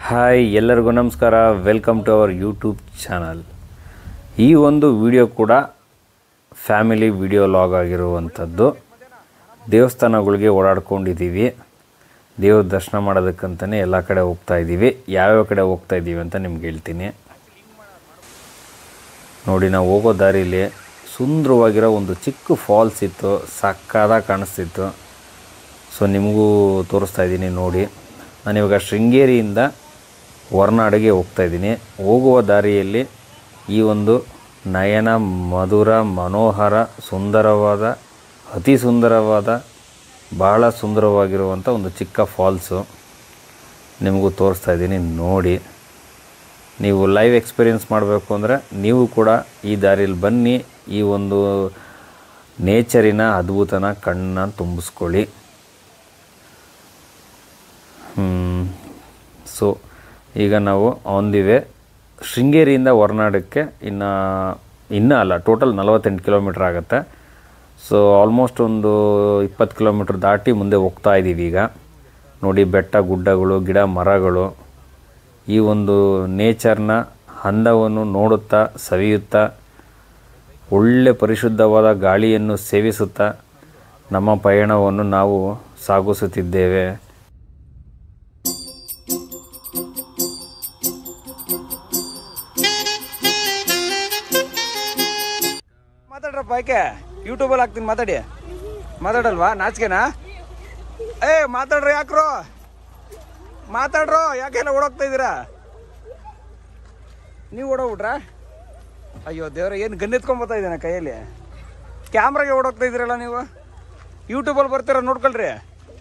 Hi ಎಲ್ಲರಿಗೂ ನಮಸ್ಕಾರ welcome to our YouTube channel ಈ ಒಂದು ವಿಡಿಯೋ ಕೂಡ ಫ್ಯಾಮಿಲಿ ವಿಡಿಯೋ ಲಾಗ್ ಆಗಿರುವಂಥದ್ದು ದೇವಸ್ಥಾನಗಳಿಗೆ ಓಡಾಡ್ಕೊಂಡಿದ್ದೀವಿ ದೇವ್ರ ದರ್ಶನ ಮಾಡೋದಕ್ಕಂತಲೇ ಎಲ್ಲ ಕಡೆ ಹೋಗ್ತಾ ಇದ್ದೀವಿ ಯಾವ್ಯಾವ ಕಡೆ ಹೋಗ್ತಾ ಇದ್ದೀವಿ ಅಂತ ನಿಮ್ಗೆ ಹೇಳ್ತೀನಿ ನೋಡಿ ನಾವು ಹೋಗೋ ದಾರಿಲಿ ಸುಂದರವಾಗಿರೋ ಒಂದು ಚಿಕ್ಕ ಫಾಲ್ಸ್ ಇತ್ತು ಸಕ್ಕದಾಗಿ ಕಾಣಿಸ್ತಿತ್ತು ಸೊ ನಿಮಗೂ ತೋರಿಸ್ತಾ ಇದ್ದೀನಿ ನೋಡಿ ನಾನಿವಾಗ ಶೃಂಗೇರಿಯಿಂದ ಹೊರನಾಡಿಗೆ ಹೋಗ್ತಾ ಇದ್ದೀನಿ ಹೋಗುವ ದಾರಿಯಲ್ಲಿ ಈ ಒಂದು ನಯನ ಮಧುರ ಮನೋಹರ ಸುಂದರವಾದ ಅತಿ ಸುಂದರವಾದ ಬಹಳ ಸುಂದರವಾಗಿರುವಂಥ ಒಂದು ಚಿಕ್ಕ ಫಾಲ್ಸು ನಿಮಗೂ ತೋರಿಸ್ತಾ ಇದ್ದೀನಿ ನೋಡಿ ನೀವು ಲೈವ್ ಎಕ್ಸ್ಪೀರಿಯೆನ್ಸ್ ಮಾಡಬೇಕು ಅಂದರೆ ನೀವು ಕೂಡ ಈ ದಾರಿಯಲ್ಲಿ ಬನ್ನಿ ಈ ಒಂದು ನೇಚರಿನ ಅದ್ಭುತನ ಕಣ್ಣನ್ನ ತುಂಬಿಸ್ಕೊಳ್ಳಿ ಸೊ ಈಗ ನಾವು ಆನ್ ದಿ ವೇ ಶೃಂಗೇರಿಯಿಂದ ಹೊರನಾಡಕ್ಕೆ ಇನ್ನು ಇನ್ನೂ ಅಲ್ಲ ಟೋಟಲ್ ನಲವತ್ತೆಂಟು ಕಿಲೋಮೀಟ್ರ್ ಆಗುತ್ತೆ ಸೊ ಆಲ್ಮೋಸ್ಟ್ ಒಂದು ಇಪ್ಪತ್ತು ಕಿಲೋಮೀಟ್ರ್ ದಾಟಿ ಮುಂದೆ ಹೋಗ್ತಾ ಇದ್ದೀವಿ ಈಗ ನೋಡಿ ಬೆಟ್ಟ ಗುಡ್ಡಗಳು ಗಿಡ ಮರಗಳು ಈ ಒಂದು ನೇಚರ್ನ ಅಂದವನ್ನು ನೋಡುತ್ತಾ ಸವಿಯುತ್ತಾ ಒಳ್ಳೆ ಪರಿಶುದ್ಧವಾದ ಗಾಳಿಯನ್ನು ಸೇವಿಸುತ್ತಾ ನಮ್ಮ ಪಯಣವನ್ನು ನಾವು ಸಾಗಿಸುತ್ತಿದ್ದೇವೆ ಮಾತಾಡ್ರಪ್ಪ ಯಾಕೆ ಯೂಟ್ಯೂಬಲ್ಲಿ ಹಾಕ್ತೀನಿ ಮಾತಾಡಿ ಮಾತಾಡಲ್ವಾ ನಾಚಿಕೆನಾ ಏ ಮಾತಾಡ್ರಿ ಯಾಕ್ರೋ ಮಾತಾಡ್ರೋ ಯಾಕೆಲ್ಲ ಓಡೋಗ್ತಾ ಇದ್ದೀರಾ ನೀವು ಓಡೋಗ್ಬಿಟ್ರಾ ಅಯ್ಯೋ ದೇವ್ರ ಏನು ಗನ್ನೆತ್ಕೊಂಬತ್ತಾ ಇದ್ದಾನೆ ಕೈಯಲ್ಲಿ ಕ್ಯಾಮ್ರಾಗೆ ಓಡೋಗ್ತಾ ಇದ್ದೀರಲ್ಲ ನೀವು ಯೂಟ್ಯೂಬಲ್ಲಿ ಬರ್ತೀರ ನೋಡ್ಕೊಳ್ರಿ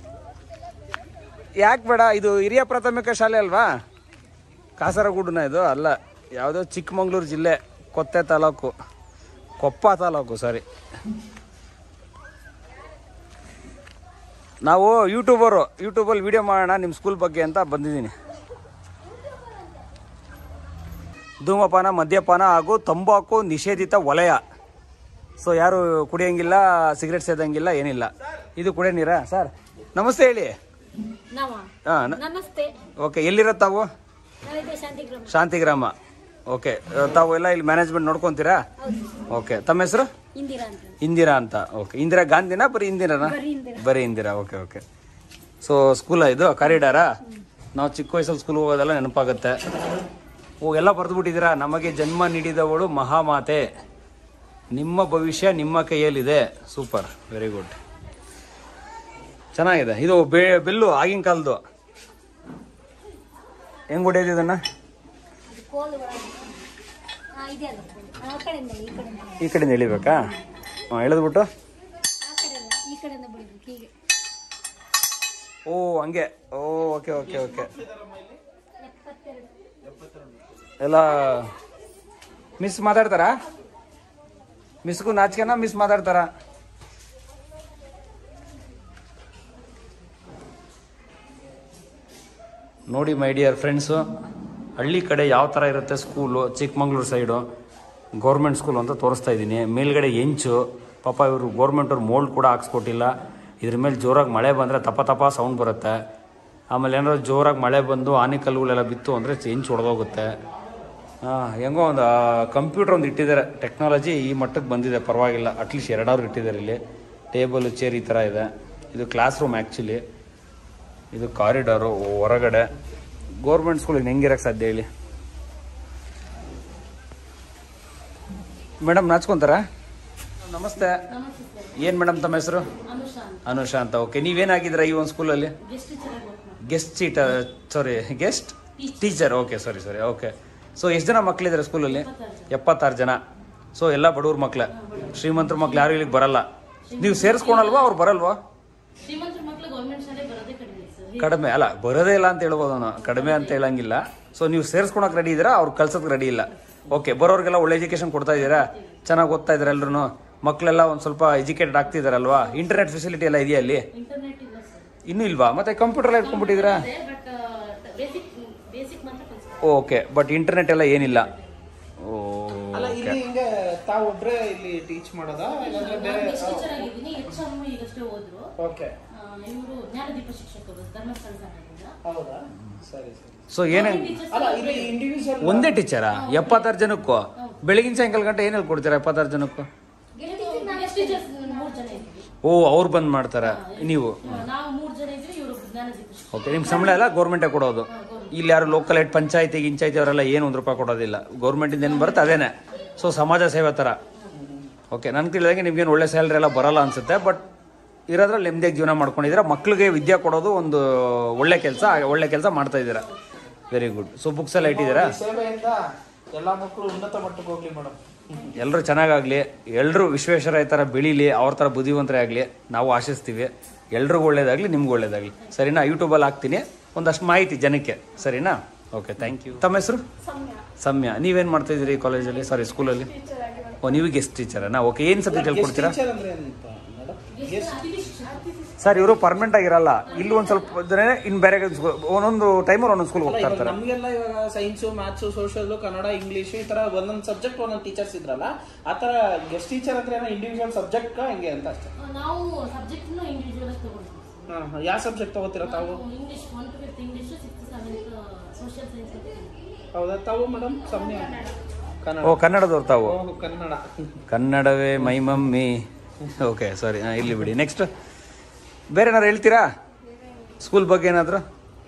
ಯಾಕೆ ಬೇಡ ಇದು ಹಿರಿಯ ಪ್ರಾಥಮಿಕ ಶಾಲೆ ಅಲ್ವಾ ಕಾಸರಗೂಡನ ಇದು ಅಲ್ಲ ಯಾವುದೋ ಚಿಕ್ಕಮಂಗ್ಳೂರು ಜಿಲ್ಲೆ ಕೊತ್ತೆ ತಾಲೂಕು ಕೊಪ್ಪ ತಾಲೂಕು ಸಾರಿ ನಾವು ಯೂಟ್ಯೂಬರು ಯೂಟ್ಯೂಬಲ್ಲಿ ವಿಡಿಯೋ ಮಾಡೋಣ ನಿಮ್ಮ ಸ್ಕೂಲ್ ಬಗ್ಗೆ ಅಂತ ಬಂದಿದ್ದೀನಿ ಧೂಮಪಾನ ಮದ್ಯಪಾನ ಹಾಗೂ ತಂಬಾಕು ನಿಷೇಧಿತ ವಲಯ ಸೊ ಯಾರು ಕುಡಿಯೋಂಗಿಲ್ಲ ಸಿಗರೇಟ್ ಸೇದಂಗಿಲ್ಲ ಏನಿಲ್ಲ ಇದು ಕುಡಿಯೋ ನೀರಾ ಸರ್ ನಮಸ್ತೆ ಹೇಳಿ ನಾವ ಹಾಂ ನಮಸ್ತೆ ಓಕೆ ಎಲ್ಲಿರೋದು ತಾವು ನಾವಿದೆ ಶಾಂತಿಗ್ರಾಮ ಶಾಂತಿಗ್ರಾಮ ಓಕೆ ತಾವು ಎಲ್ಲ ಇಲ್ಲಿ ಮ್ಯಾನೇಜ್ಮೆಂಟ್ ನೋಡ್ಕೊತೀರಾ ಓಕೆ ತಮ್ಮ ಹೆಸರು ಇಂದಿರಾ ಅಂತ ಇಂದಿರಾ ಅಂತ ಓಕೆ ಇಂದಿರಾ ಗಾಂಧಿನಾ ಬರೀ ಇಂದಿರಾನಾ ಬರೀ ಇಂದಿರಾ ಬರೀ ಇಂದಿರಾ ಓಕೆ ಓಕೆ ಸೊ ಸ್ಕೂಲ ಇದು ಕಾರಿಡಾರಾ ನಾವು ಚಿಕ್ಕ ವಯಸ್ಸಲ್ಲಿ ಸ್ಕೂಲ್ ಹೋಗೋದೆಲ್ಲ ನೆನಪಾಗುತ್ತೆ ಓ ಎಲ್ಲ ಬರೆದ್ಬಿಟ್ಟಿದ್ದೀರಾ ನಮಗೆ ಜನ್ಮ ನೀಡಿದವಳು ಮಹಾಮಾತೆ ನಿಮ್ಮ ಭವಿಷ್ಯ ನಿಮ್ಮ ಕೈಯಲ್ಲಿದೆ ಸೂಪರ್ ವೆರಿ ಗುಡ್ ಚೆನ್ನಾಗಿದೆ ಇದು ಬೆ ಬೆಲ್ಲು ಆಗಿನ ಕಾಲದ್ದು ಹೆಂಗ್ ಹೊಡೆಯೋದು ಇದನ್ನ ಇದು ಕೋಲು ಒಳಗೆ ಹಾ ಇದೆ ಅಲ್ಲ ಕೋಲು. ಆ ಕಡೆಯಿಂದ ಈ ಕಡೆಯಿಂದ ಈ ಕಡೆಯಿಂದ ಎಳಿಬೇಕಾ ಹಾಂ ಎಳೆದ್ಬಿಟ್ಟು ಆ ಕಡೆಯಿಂದ ಈ ಕಡೆಯಿಂದ ಬಿಡ್ಬೇಕು ಹೀಗೆ ಓ ಹಂಗೆ ಓ ಓಕೆ ಓಕೆ ಓಕೆ ಎಪ್ಪತ್ತೆರಡು ಎಲ್ಲ ಮಿಸ್ ಮಾತಾಡ್ತಾರಾ ಮಿಸ್ಗೂ ನಾಚಿಕೆನ ಮಿಸ್ ಮಾತಾಡ್ತಾರ ನೋಡಿ ಮೈ ಡಿಯರ್ ಫ್ರೆಂಡ್ಸು ಹಳ್ಳಿ ಕಡೆ ಯಾವ ಥರ ಇರುತ್ತೆ school Chikmagalur side government school ಅಂತ ತೋರಿಸ್ತಾ ಇದ್ದೀನಿ ಮೇಲ್ಗಡೆ ಎಂಚು ಪಾಪ ಇವರು ಗೌರ್ಮೆಂಟವ್ರು ಮೋಲ್ಡ್ ಕೂಡ ಹಾಕ್ಸ್ಕೊಟ್ಟಿಲ್ಲ ಇದ್ರ ಮೇಲೆ ಜೋರಾಗಿ ಮಳೆ ಬಂದರೆ ತಪ ತಪ ಸೌಂಡ್ ಬರುತ್ತೆ ಆಮೇಲೆ ಏನಾದ್ರು ಜೋರಾಗಿ ಮಳೆ ಬಂದು ಆನೆಕಲ್ಲುಗಳೆಲ್ಲ ಬಿತ್ತು ಅಂದರೆ ಎಂಚು ಹೊಡೆದೋಗುತ್ತೆ ಹಾಂ ಹೆಂಗೋ ಒಂದು ಕಂಪ್ಯೂಟರ್ ಒಂದು ಇಟ್ಟಿದ್ದಾರೆ ಟೆಕ್ನಾಲಜಿ ಈ ಮಟ್ಟಕ್ಕೆ ಬಂದಿದೆ ಪರವಾಗಿಲ್ಲ ಅಟ್ಲೀಸ್ಟ್ ಎರಡಾದ್ರು ಇಟ್ಟಿದ್ದಾರೆ ಇಲ್ಲಿ ಟೇಬಲ್ ಚೇರ್ ಈ ಥರ ಇದೆ ಇದು ಕ್ಲಾಸ್ ರೂಮ್ ಆ್ಯಕ್ಚುಲಿ ಇದು ಕಾರಿಡಾರು ಹೊರಗಡೆ ಗೌರ್ಮೆಂಟ್ ಸ್ಕೂಲಿಗೆ ಹೆಂಗಿರಕ್ಕೆ ಸಾಧ್ಯ ಹೇಳಿ ಮೇಡಮ್ ನಾಚ್ಕೊಂತಾರ ನಮಸ್ತೆ ನಮಸ್ತೆ ಸರ್ ಏನು ಮೇಡಮ್ ತಮ್ಮ ಹೆಸರು ಅನುಷಾ ಅಂತ ಅನುಷಾ ಅಂತ ಓಕೆ ನೀವೇನಾಗಿದ್ದೀರಾ ಈ ಒಂದು ಸ್ಕೂಲಲ್ಲಿ ಗೆಸ್ಟ್ ಚೆನ್ನಾಗಿ ವರ್ಕ್ ಮಾಡಿ guest seat sorry guest teacher okay sorry sorry okay so ಎಷ್ಟು ಜನ ಮಕ್ಕಳಿದ್ದಾರೆ ಸ್ಕೂಲಲ್ಲಿ ಎಪ್ಪತ್ತಾರು ಜನ ಸೊ ಎಲ್ಲ ಬಡವ್ರ ಮಕ್ಳೆ ಶ್ರೀಮಂತರ ಮಕ್ಳು ಯಾರು ಇಲ್ಲಿಗೆ ಬರಲ್ಲ ನೀವು ಸೇರಿಸ್ಕೊಳಲ್ವಾ ಅವ್ರು ಬರಲ್ವಾ ಶ್ರೀಮಂತರ ಮಕ್ಕಳು ಗೌರ್ಮೆಂಟ್ ಶಾಲೆ ಬರೋದೇ ಕಡಿಮೆ ಸರ್ ಕಡಿಮೆ ಅಲ್ಲ ಬರೋದೇ ಇಲ್ಲ ಅಂತ ಹೇಳ್ಬೋದು ನಾನು ಕಡಿಮೆ ಅಂತ ಹೇಳಂಗಿಲ್ಲ ಸೊ ನೀವು ಸೇರಿಸ್ಕೊಳಕ್ ರೆಡಿ ಇದ್ದೀರಾ ಅವ್ರು ಕಳ್ಸೋಕೆ ರೆಡಿ ಇಲ್ಲ ಓಕೆ ಬರೋರಿಗೆಲ್ಲ ಒಳ್ಳೆ ಎಜುಕೇಶನ್ ಕೊಡ್ತಾ ಇದ್ದೀರಾ ಚೆನ್ನಾಗಿ ಓದ್ತಾ ಇದ್ದಾರೆ ಎಲ್ಲರೂ ಮಕ್ಕಳೆಲ್ಲ ಒಂದು ಸ್ವಲ್ಪ ಎಜುಕೇಟೆಡ್ ಆಗ್ತಿದಾರಲ್ವಾ ಇಂಟರ್ನೆಟ್ ಫೆಸಿಲಿಟಿ ಎಲ್ಲ ಇದೆಯಾ ಅಲ್ಲಿ ಇಂಟರ್ನೆಟ್ ಇಲ್ಲ ಸರ್ ಇನ್ನೂ ಇಲ್ವಾ ಮತ್ತೆ ಕಂಪ್ಯೂಟರ್ ಎಲ್ಲ ಇಟ್ಕೊಂಡ್ಬಿಟ್ಟಿದ್ದೀರಾ ಬಟ್ ಬೇಸಿಕ್ ಬೇಸಿಕ್ ಮಾತ್ರ ಕಲಿಸ್ತಾರೆ ಓಕೆ ಬಟ್ ಇಂಟರ್ನೆಟ್ ಎಲ್ಲ ಏನಿಲ್ಲ ಓ ಅಲ್ಲ ಇಲ್ಲಿ ಹಿಂಗೆ ತಾವು ಒಬ್ರೆ ಇಲ್ಲಿ ಟೀಚ್ ಮಾಡೋದಾ ಇಲ್ಲಾಂದ್ರೆ ಬೇರೆ ಗೆಸ್ಟ್ ಟೀಚರ್ ಆಗಿದ್ದೀನಿ ಎಚ್ ಎಮ್ ಈಗಷ್ಟೇ ಹೋದ್ರು ಓಕೆ ಆ, ಇವರು ಜ್ಞಾನದೀಪ ಶಿಕ್ಷಕರು ಧರ್ಮಸ್ಥಳ ಸಂಘದಿಂದ ಹೌದಾ ಸರಿ ಸರಿ ಸೊ ಏನೇ ಅಲ್ಲ ಇಲ್ಲಿ ಇಂಡಿವಿಜುವಲ್ ಒಂದೇ ಟೀಚರಾ ಎಪ್ಪತ್ತಾರು ಜನಕ್ಕೂ ಬೆಳಗಿನ ಸಾಯಂಕಾಲ ಗಂಟೆ ಏನು ಹೇಳ್ಕೊಡ್ತೀರಾ ಎಪ್ಪತ್ತಾರು ಜನಕ್ಕೂ ಗೆಸ್ಟ್ ಟೀಚರ್ಸ್ ಮೂರು ಜನ ಇದ್ವಿ ಓ ಅವ್ರು ಬಂದ್ ಮಾಡ್ತಾರ ನೀವು ನಾವು ಮೂರು ಜನ ಇದ್ವಿ ಇವರು ಜ್ಞಾನದೀಪ ಶಿಕ್ಷಕರು ಓಕೆ ನಿಮ್ಮ ಸಂಬಳ ಎಲ್ಲ ಗೌರ್ಮೆಂಟೇ ಕೊಡೋದು ಇಲ್ಲಿ ಯಾರು ಲೋಕಲ್ ಏಟ್ ಪಂಚಾಯತಿ ಗಿಂಚಾಯತಿ ಅವರೆಲ್ಲ ಏನು ಒಂದು ರೂಪಾಯಿ ಕೊಡೋದಿಲ್ಲ ಗೌರ್ಮೆಂಟಿಂದ ಏನು ಬರುತ್ತೆ ಅದೇನೆ ಸೊ ಸಮಾಜ ಸೇವೆ ಥರ ಓಕೆ ನನ್ಗೆ ತಿಳಿದಂಗೆ ನಿಮ್ಗೇನು ಒಳ್ಳೆ ಸ್ಯಾಲ್ರಿ ಎಲ್ಲ ಬರಲ್ಲ ಅನ್ಸುತ್ತೆ ಬಟ್ ಇರೋದ್ರಲ್ಲಿ ನೆಮ್ಮದಿಯಾಗಿ ಜೀವನ ಮಾಡ್ಕೊಂಡಿದ್ದೀರಾ ಮಕ್ಳಿಗೆ ವಿದ್ಯೆ ಕೊಡೋದು ಒಂದು ಒಳ್ಳೆ ಕೆಲಸ ಒಳ್ಳೆ ಕೆಲಸ ಮಾಡ್ತಾ ಇದ್ದೀರಾ ವೆರಿ ಗುಡ್ ಸೊ ಬುಕ್ಸ್ ಎಲ್ಲ ಇಟ್ಟಿದ್ದೀರಾ ಸೇವೆಯಿಂದ ಎಲ್ಲಾ ಮಕ್ಕಳು ಉನ್ನತ ಮಟ್ಟಕ್ಕೆ ಹೋಗ್ಲಿ ಮೇಡಮ್ ಎಲ್ಲರೂ ಚೆನ್ನಾಗಾಗಲಿ ಎಲ್ಲರೂ ವಿಶ್ವೇಶ್ವರ ಥರ ಬೆಳೀಲಿ ಅವ್ರ ಥರ ಬುದ್ಧಿವಂತರೇ ಆಗಲಿ ನಾವು ಆಶಿಸ್ತೀವಿ ಎಲ್ರಿಗೂ ಒಳ್ಳೇದಾಗಲಿ ನಿಮ್ಗೂ ಒಳ್ಳೇದಾಗಲಿ ಸರಿನಾ ಯೂಟ್ಯೂಬಲ್ಲಿ ಹಾಕ್ತೀನಿ ಒಂದಷ್ಟು ಮಾಹಿತಿ ಜನಕ್ಕೆ ಸರಿನಾ ಓಕೆ ಥ್ಯಾಂಕ್ ಯು ತಮ್ಮ ಹೆಸರು ಸಮ್ಯ ನೀವೇನು ಮಾಡ್ತಾ ಇದ್ದೀರಿ ಕಾಲೇಜಲ್ಲಿ ಸಾರಿ ಸ್ಕೂಲಲ್ಲಿ ಓ ನೀವು ಗೆಸ್ಟ್ ಟೀಚರನಾ ಓಕೆ ಏನು ಸಬ್ಜೆಕ್ಟ್ ಹೇಳ್ಕೊಡ್ತೀರಾ ಟೀಚರ್ ಅಂದ್ರೆ ಅಂತ ಮೇಡಮ್ ಅತಿಥಿ ಶಿಕ್ಷಕರು ಸರ್ ಇವರು ಪರ್ಮನೆಂಟ್ ಆಗಿರಲ್ಲ ಇಲ್ಲಿ ಒಂದು ಸ್ವಲ್ಪ ಜನ ಇನ್ನು ಬೇರೆ ಸ್ಕೂಲ್ ಒಂದೊಂದು ಟೈಮಲ್ಲಿ ಒಂದೊಂದು ಸ್ಕೂಲ್ಗೆ ಹೋಗ್ತಾ ಇರ್ತಾರೆ ನಮ್ಗೆಲ್ಲ ಇವಾಗ science maths social Kannada English ಈ ತರ ಒಂದೊಂದು ಸಬ್ಜೆಕ್ಟ್ ಒಂದೊಂದು ಟೀಚರ್ಸ್ ಇದ್ರಲ್ಲ ಆ ತರ ಗೆಸ್ಟ್ ಟೀಚರ್ ಅಂದ್ರೆ ಏನೋ ಇಂಡಿವಿಜುವಲ್ ಸಬ್ಜೆಕ್ಟ್ ಹೆಂಗೆ ಅಂತ ಅಷ್ಟೇ ನಾವು ಸಬ್ಜೆಕ್ಟ್ ಇಂಡಿವಿಜುವಲ್ ತಗೊಂಡಿದ್ವಿ ಹಾ, ಹಾ. ಯಾವ ಸಬ್ಜೆಕ್ಟ್ ತಗೋತೀರಾ ತಾವು English one to fifth English sixth seventh social science ಹೌದಾ ತಾವು ಮೇಡಮ್ ಸಮಯ ಕನ್ನಡ ಓ ಕನ್ನಡದವ್ರು ತಾವು ಓ, ಕನ್ನಡ ಕನ್ನಡವೇ ಮೈ ಮಮ್ಮಿ ಓಕೆ ಸಾರಿ ಇಲ್ಲಿ ಬಿಡಿ ನೆಕ್ಸ್ಟ್ ಬೇರೆ ಏನಾರು ಹೇಳ್ತೀರಾ ಸ್ಕೂಲ್ ಬಗ್ಗೆ ಏನಾದ್ರು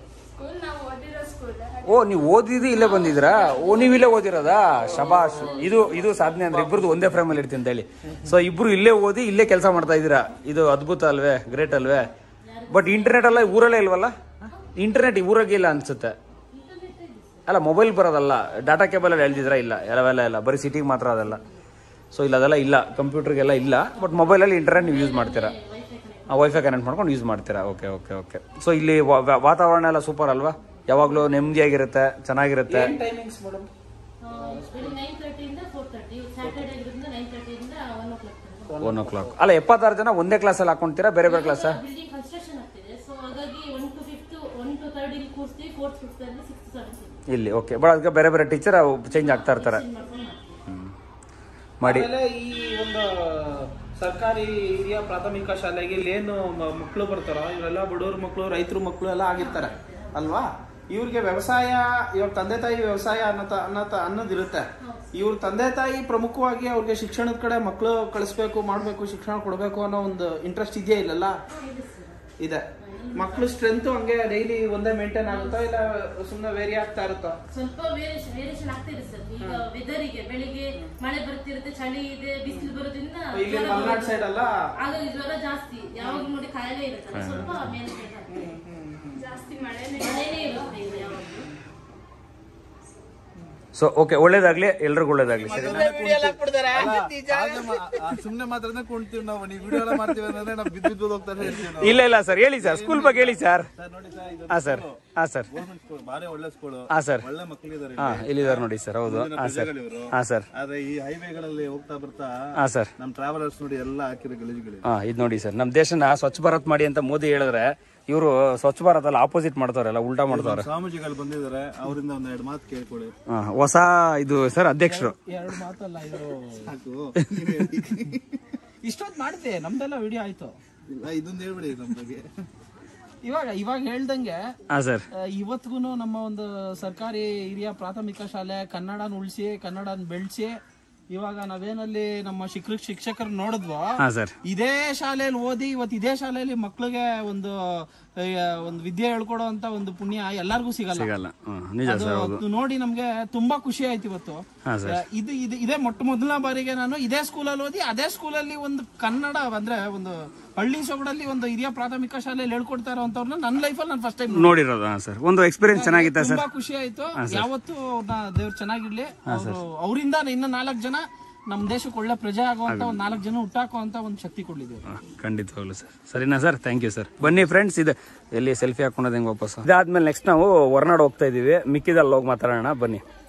ಓ ನೀವು ಓದಿದ್ದು ಇಲ್ಲೇ ಬಂದಿದ್ದೀರಾ ಓ ನೀವು ಇಲ್ಲೇ ಓದಿರೋದಾ ಶಬಾಷ್ ಇದು ಇದು ಸಾಧನೆ ಅಂದ್ರೆ ಇಬ್ಬರದು ಒಂದೇ ಫ್ರೇಮಲ್ಲಿ ಇರ್ತೀನಿ ಅಂತ ಹೇಳಿ ಸೊ ಇಬ್ರು ಇಲ್ಲೇ ಓದಿ ಇಲ್ಲೇ ಕೆಲಸ ಮಾಡ್ತಾ ಇದ್ದೀರಾ ಇದು ಅದ್ಭುತ ಅಲ್ವೇ ಗ್ರೇಟ್ ಅಲ್ವೇ ಬಟ್ ಇಂಟರ್ನೆಟ್ ಎಲ್ಲ ಊರಲ್ಲೇ ಇಲ್ವಲ್ಲ ಇಂಟರ್ನೆಟ್ ಊರಾಗೆ ಇಲ್ಲ ಅನ್ಸುತ್ತೆ ಅಲ್ಲ ಮೊಬೈಲ್ ಬರೋದಲ್ಲ ಡಾಟಾ ಕೇಬಲ್ ಅಲ್ಲಿ ಹೇಳ್ತಿದ್ರ ಇಲ್ಲ ಎಲ್ಲವೆಲ್ಲ ಇಲ್ಲ ಬರೀ ಸಿಟಿಗೆ ಮಾತ್ರ ಅದೆಲ್ಲ ಸೊ ಇಲ್ಲ ಅದೆಲ್ಲ ಇಲ್ಲ ಕಂಪ್ಯೂಟರ್ಗೆಲ್ಲ ಇಲ್ಲ ಬಟ್ ಮೊಬೈಲಲ್ಲಿ ಇಂಟರ್ನೆಟ್ ನೀವು ಯೂಸ್ ಮಾಡ್ತೀರಾ ವೈಫೈ ಕನೆಕ್ಟ್ ಮಾಡ್ಕೊಂಡು ಯೂಸ್ ಮಾಡ್ತೀರಾ ಓಕೆ ಓಕೆ ಓಕೆ ಸೊ ಇಲ್ಲಿ ವಾ- ವಾ- ವಾತಾವರಣ ಎಲ್ಲ ಸೂಪರ್ ಅಲ್ವಾ ಯಾವಾಗಲೂ ನೆಮ್ಮದಿಯಾಗಿರುತ್ತೆ ಚೆನ್ನಾಗಿರುತ್ತೆ ಏನ್ ಟೈಮಿಂಗ್ಸ್ ಮೇಡಮ್ ಬೆಳಿಗ್ಗೆ ನೈನ್ ತರ್ಟಿಯಿಂದ ಫೋರ್ ತರ್ಟಿ ಸ್ಯಾಟರ್ಡೆ ಇರೋದ್ರಿಂದ ನೈನ್ ತರ್ಟಿಯಿಂದ one o'clock one o'clock ಅಲ್ಲ ಎಪ್ಪತ್ತಾರು ಜನ ಒಂದೇ ಕ್ಲಾಸಲ್ಲಿ ಹಾಕೊಂತೀರಾ ಬೇರೆ ಬೇರೆ ಕ್ಲಾಸಾ ಬಿಲ್ಡಿಂಗ್ ಕನ್ಸ್ಟ್ರಕ್ಷನ್ ಆಗ್ತಿದೆ ಸೊ ಹಾಗಾಗಿ one to fifth one to third ಇಲ್ಲಿ ಕೂರಿಸ್ತೀವಿ ಫೋರ್ತ್ ಫಿಫ್ತ್ ಅಲ್ಲಿ ಸಿಕ್ಸ್ತ್ ಸೆವೆಂತ್ ಇಲ್ಲಿ ಓಕೆ ಬಟ್ ಅದಕ್ಕೆ ಬೇರೆ ಬೇರೆ ಟೀಚರ್ ಚೇಂಜ್ ಆಗ್ತಾ ಇರ್ತಾರೆ ಮಾಡ್ಕೊಂಡು ಮಾಡ್ತೀವಿ ಮಾಡಿ ಆಮೇಲೆ ಈ ಒಂದು ಸರ್ಕಾರಿ ಹಿರಿಯ ಪ್ರಾಥಮಿಕ ಶಾಲೆಗೆ ಇಲ್ಲೇನು ಮ- ಮಕ್ಳು ಬರ್ತಾರೋ ಇವರೆಲ್ಲ ಬಡವ್ರ ಮಕ್ಕಳು ರೈತರ ಮಕ್ಕಳು ಎಲ್ಲ ಆಗಿರ್ತಾರೆ ಅಲ್ವಾ ಇವ್ರಿಗೆ ವ್ಯವಸಾಯ ಇವ್ರ ತಂದೆ ತಾಯಿ ವ್ಯವಸಾಯ ಅನ್ನತ ಅನ್ನತ ಅನ್ನೋದಿರುತ್ತೆ ಇವ್ರ ತಂದೆ ತಾಯಿ ಪ್ರಮುಖವಾಗಿ ಅವ್ರಿಗೆ ಶಿಕ್ಷಣದ ಕಡೆ ಮಕ್ಕಳು ಕಳಿಸ್ಬೇಕು ಮಾಡ್ಬೇಕು ಶಿಕ್ಷಣ ಕೊಡಬೇಕು ಅನ್ನೋ ಒಂದು ಇಂಟ್ರೆಸ್ಟ್ ಇದೆಯಾ ಇಲ್ಲಲ್ಲ ಇದೆ ಮಕ್ಳು ಸ್ಟ್ರೆಂತ್ ಹಂಗೆ ಡೈಲಿ ಒಂದೇ ಮೇಂಟೈನ್ ಆಗುತ್ತಾ ಇಲ್ಲ ಸುಮ್ಮನೆ ವೇರಿ ಆಗ್ತಾ ಇರುತ್ತಾ ಸ್ವಲ್ಪ ವೇರಿಯೇಷನ್ ವೇರಿಯೇಷನ್ ಆಗ್ತಿದೆ ಸರ್ ಈಗ ವೆದರಿಗೆ ಬೆಳಿಗ್ಗೆ ಮಳೆ ಬರ್ತಿರುತ್ತೆ ಚಳಿ ಇದೆ ಬಿಸಿಲು ಬರೋದ್ರಿಂದ ಇಲ್ಲಿ ಜ್ವರ ಮಲ್ನಾಡ್ ಬರುತ್ತೆ. ಸೈಡ್ ಅಲ್ಲ ಹಾಗಾಗಿ ಜ್ವರ ಜಾಸ್ತಿ ಯಾವಾಗ ನೋಡಿ ಕಾಯಿಲೆ ಇರುತ್ತಲ್ಲ ಸ್ವಲ್ಪ ಮೇಲೆ ಜಾಸ್ತಿ ಮಳೆನೇ ಮಳೆನೇ ಇರುತ್ತೆ ಇಲ್ಲಿ ಯಾವಾಗ್ಲೂ ಸೊ ಓಕೆ ಒಳ್ಳೇದಾಗ್ಲಿ ಎಲ್ರಿಗೂ ಒಳ್ಳೇದಾಗ್ಲಿ ಸರಿ ಸುಮ್ನೆ ಮಾತ್ರ ಕುಣ್ತೀವಿ ನಾವು ನೀವು ವಿಡಿಯೋ ಎಲ್ಲ ಮಾಡ್ತೀವಿ ಅಂದ್ರೆ ನಾವು ಬಿದ್ದು ಬಿದ್ದು ಹೋಗ್ತಾರೆ ಹೇಳ್ತೀವಿ ನಾವು ಇಲ್ಲ ಇಲ್ಲ ಸರ್ ಹೇಳಿ ಸರ್ ಸ್ಕೂಲ್ ಬಗ್ಗೆ ಹೇಳಿ ಸರ್ ಸರ್ ನೋಡಿ ಸರ್ ಇದು ಹಾ ಸರ್ ಹಾ ಸರ್ ಗೌರ್ಮೆಂಟ್ ಸ್ಕೂಲ್ ಭಾರಿ ಒಳ್ಳೆ ಸ್ಕೂಲ್ ಹಾ ಸರ್ ಒಳ್ಳೆ ಮಕ್ಕಳಿದ್ದಾರೆ ಹಾ ಇಲ್ಲಿದ್ದಾರೆ ನೋಡಿ ಸರ್ ಹೌದು ಹಾ ಸರ್ ಹಾ ಸರ್ ಆದ್ರೆ ಈ ಹೈವೇಗಳಲ್ಲಿ ಹೋಗ್ತಾ ಬರ್ತಾ ಹಾ ಸರ್ ನಮ್ ಟ್ರಾವೆಲರ್ಸ್ ನೋಡಿ ಎಲ್ಲ ಹಾಕಿರೋ ಗಲೀಜುಗಳಿವೆ ಹಾ ಇದು ನೋಡಿ ಸರ್ ನಮ್ಮ ದೇಶನ ಸ್ವಚ್ಛ ಭಾರತ್ ಮಾಡಿ ಅಂತ ಮೋದಿ ಹೇಳಿದ್ರೆ ಇವರು ಸ್ವಚ್ಛ ಭಾರತ್ ಅಲ್ಲ ಆಪೋಸಿಟ್ ಮಾಡ್ತಾರಲ್ಲ ಉಲ್ಟಾ ಮಾಡ್ತಾವ್ರೆ ಸ್ವಾಮೀಜಿಗಳು ಬಂದಿದ್ದಾರೆ ಅವರಿಂದ ಒಂದ್ ಎರಡು ಮಾತು ಕೇಳ್ಕೊಳ್ಳಿ ಹಾ, ಹೊಸ ಇದು ಸರ್ ಅಧ್ಯಕ್ಷರು ಎರಡು ಮಾತಲ್ಲ ಇದು ಸಾಕು ಇಷ್ಟೊತ್ತು ಮಾಡಿದ್ದೆ ನಮ್ದೆಲ್ಲ ವಿಡಿಯೋ ಆಯ್ತು ಇಲ್ಲ ಇದೊಂದು ಹೇಳ್ಬಿಡಿ ನಮ್ ಬಗ್ಗೆ ಇವಾಗ ಇವಾಗ ಹೇಳ್ದಂಗೆ ಹಾ ಸರ್ ಇವತ್ತಿಗೂ ನಮ್ಮ ಒಂದು ಸರ್ಕಾರಿ ಹಿರಿಯ ಪ್ರಾಥಮಿಕ ಶಾಲೆ ಕನ್ನಡನ ಉಳಿಸಿ ಕನ್ನಡನ ಬೆಳೆಸಿ ಇವಾಗ ನಾವೇನಲ್ಲಿ ನಮ್ಮ ಶಿಕ್ಷಕ ಶಿಕ್ಷಕರು ನೋಡಿದ್ವೋ ಹಾ ಸರ್ ಇದೇ ಶಾಲೆಯಲ್ಲಿ ಓದಿ ಇವತ್ತು ಇದೇ ಶಾಲೆಯಲ್ಲಿ ಮಕ್ಳಿಗೆ ಒಂದು ಆ, ಒಂದು ವಿದ್ಯೆ ಹೇಳ್ಕೊಡೋ ಅಂತ ಒಂದು ಪುಣ್ಯ ಎಲ್ಲಾರ್ಗೂ ಸಿಗಲ್ಲ ಸಿಗಲ್ಲ ಹ್ಮ್, ನಿಜ ಅದು ಸರ್ ಹೌದು ಅದು ನೋಡಿ ನಮ್ಗೆ ತುಂಬಾ ಖುಷಿ ಆಯ್ತು ಇವತ್ತು ಹಾ ಸರ್ ಆ, ಇದು ಇದು ಇದೇ ಮೊಟ್ಟ ಮೊದಲನೇ ಬಾರಿಗೆ ನಾನು ಇದೇ ಸ್ಕೂಲಲ್ಲಿ ಓದಿ ಅದೇ ಸ್ಕೂಲಲ್ಲಿ ಒಂದು ಕನ್ನಡ ಅಂದ್ರೆ ಒಂದು ಹಳ್ಳಿ ಸೊಗಡಲ್ಲಿ ಒಂದು ಹಿರಿಯ ಪ್ರಾಥಮಿಕ ಶಾಲೆಯಲ್ಲಿ ಹೇಳ್ಕೊಡ್ತಾ ಇರೋಂಥವ್ರನ್ನ ನನ್ನ ಲೈಫಲ್ಲಿ ನಾನು ಫಸ್ಟ್ ಟೈಮ್ ನೋಡಿರೋದು ಹಾ ಸರ್ ಒಂದು ಎಕ್ಸ್ಪೀರಿಯನ್ಸ್ ಚೆನ್ನಾಗಿತ್ತ ಸರ್ ತುಂಬಾ ಖುಷಿ ಆಯ್ತು ಯಾವತ್ತು ದೇವ್ರು ಚೆನ್ನಾಗಿರ್ಲಿ ಅವರು ಅವರಿಂದ ಇನ್ನ ನಾಲ್ಕು ಜನ ನಮ್ ದೇಶಕ್ಕೆ ಒಳ್ಳೆ ಪ್ರಜೆ ಆಗುವಂತ ಒಂದ್ ನಾಲ್ಕು ಜನ ಹುಟ್ಟಾಕುವಂತ ಒಂದು ಶಕ್ತಿ ಕೊಡ್ಲಿದ್ದೇವೆ ಹಾ, ಖಂಡಿತವಾಗ್ಲು ಸರ್ ಸರಿನಾ ಸರ್ ಥ್ಯಾಂಕ್ ಯು ಸರ್ ಬನ್ನಿ ಫ್ರೆಂಡ್ಸ್ ಇದು ಎಲ್ಲಿ ಸೆಲ್ಫಿ ಹಾಕೊಂಡೋದು ಹೆಂಗೆ ವಾಪಸ್ ಇದಾದ್ಮೇಲೆ ನೆಕ್ಸ್ಟ್ ನಾವು ಹೊರನಾಡು ಹೋಗ್ತಾ ಇದೀವಿ ಮಿಕ್ಕಿದಲ್ಲಿ ಹೋಗಿ ಮಾತಾಡೋಣ ಬನ್ನಿ